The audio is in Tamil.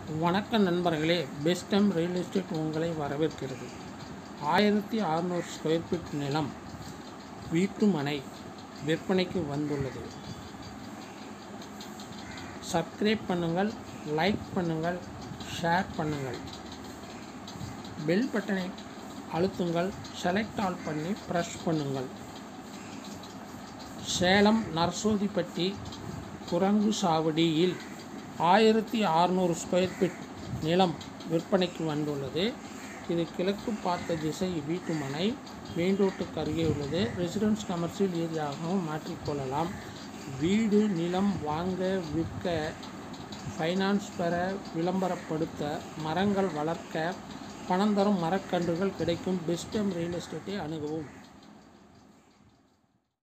வணக்கம் நண்பர்களே பெஸ்டம் ரியல் எஸ்டேட் உங்களை வரவேற்கிறது ஆயிரத்தி அறநூறு ஸ்கொயர் ஃபீட் நிலம் வீட்டு மனை விற்பனைக்கு வந்துள்ளது சப்ஸ்கிரைப் பண்ணுங்கள் லைக் பண்ணுங்கள் ஷேர் பண்ணுங்கள் பெல் பட்டனை அழுத்துங்கள் செலக்ட் ஆல் பண்ணி ப்ரெஸ் பண்ணுங்கள் சேலம் நர்சோதிப்பட்டி குரங்கு சாவடியில் ஆயிரத்தி அறநூறு ஸ்கொயர் ஃபீட் நிலம் விற்பனைக்கு வந்துள்ளது இது கிழக்கு பார்த்த திசை வீட்டு மனை மெயின் ரோட்டுக்கு அருகே உள்ளது ரெசிடென்ஸ் கமர்ஷியல் ஏரியாகவும் மாற்றிக்கொள்ளலாம் வீடு நிலம் வாங்க விற்க ஃபைனான்ஸ் பெற விளம்பரப்படுத்த மரங்கள் வளர்க்க பணம் தரும் மரக்கன்றுகள் கிடைக்கும் பெஸ்டம் ரியல் எஸ்டேட்டை அணுகவும்